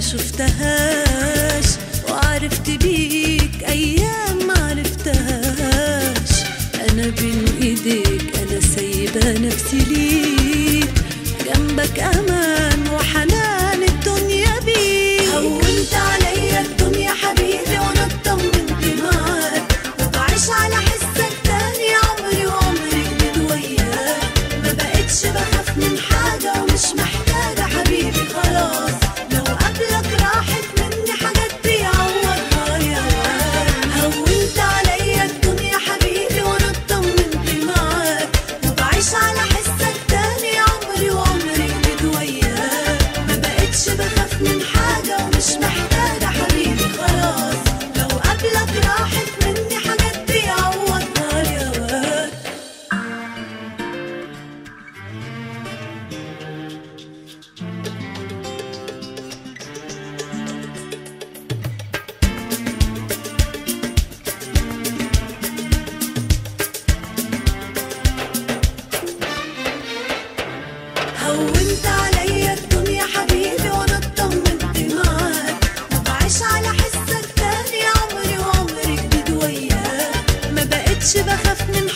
شفتهاش وعرفت بيك ايام ما عرفتهاش انا بين ايديك انا سايبه نفسي ليك جنبك امان وحنان الدنيا بيك هونت عليا الدنيا حبيبي وانا اطمنت معاك وبعيش على حسك تاني عمري وعمري جديد وياك ما بقتش بخاف من حاجة ومش محتاجة حبيبي خلاص لو قبلك راحت مني حاجات بيعوضها يا هونت عليا الدنيا حبيبي وانا اطمنت معاك وبعيش على حسك تاني عمري وعمري جديد وياك ما بقتش بخاف من حاجة ومش محتاجة حبيبي خلاص لو قبلك راحت مني حاجات بيعوضها يا واد هونت عليا الدنيا حبيبي وانا اطمنت معاك وبعيش على حسك تاني عمري وعمري جديد وياك ما بقتش بخاف من